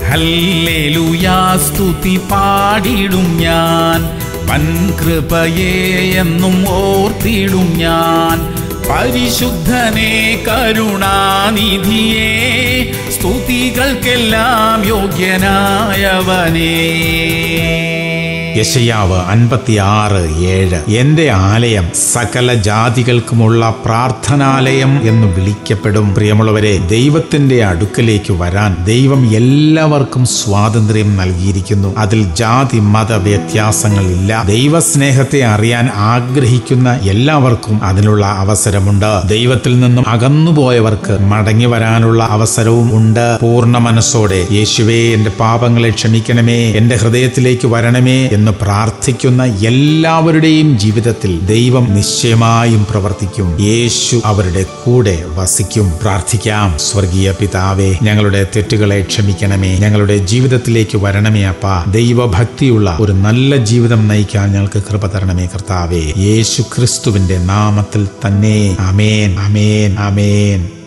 ഹല്ലേലൂയാ സ്തുതി പാടിടും ഞാൻ വൻ കൃപയെ എന്നും ഓർത്തിടും ഞാൻ പരിശുദ്ധനെ കരുണാനിധിയെ സ്തുതികൾക്കെല്ലാം യോഗ്യനായവനേ യശയാവ് അൻപത്തിയാറ് ഏഴ് എന്റെ ആലയം സകല ജാതികൾക്കുമുള്ള പ്രാർത്ഥനാലയം എന്ന് വിളിക്കപ്പെടും പ്രിയമുള്ളവരെ ദൈവത്തിന്റെ അടുക്കലേക്ക് വരാൻ ദൈവം എല്ലാവർക്കും സ്വാതന്ത്ര്യം നൽകിയിരിക്കുന്നു അതിൽ ജാതി മത വ്യത്യാസങ്ങളില്ല ദൈവസ്നേഹത്തെ അറിയാൻ ആഗ്രഹിക്കുന്ന എല്ലാവർക്കും അതിനുള്ള അവസരമുണ്ട് ദൈവത്തിൽ നിന്നും അകന്നുപോയവർക്ക് മടങ്ങി വരാനുള്ള അവസരവും ഉണ്ട് പൂർണ്ണ മനസ്സോടെ യേശുവേ എന്റെ പാപങ്ങളെ ക്ഷമിക്കണമേ എന്റെ ഹൃദയത്തിലേക്ക് വരണമേ എന്ന് പ്രാർത്ഥിക്കുന്ന എല്ലാവരുടെയും ജീവിതത്തിൽ ദൈവം നിശ്ചയമായും പ്രവർത്തിക്കും യേശു അവരുടെ കൂടെ വസിക്കും പ്രാർത്ഥിക്കാം സ്വർഗീയ പിതാവേ ഞങ്ങളുടെ തെറ്റുകളെ ക്ഷമിക്കണമേ ഞങ്ങളുടെ ജീവിതത്തിലേക്ക് വരണമേ അപ്പ ദൈവഭക്തിയുള്ള ഒരു നല്ല ജീവിതം നയിക്കാൻ ഞങ്ങൾക്ക് കൃപ തരണമേ കർത്താവേ യേശു ക്രിസ്തുവിന്റെ നാമത്തിൽ തന്നെ അമേൻ അമേൻ അമേൻ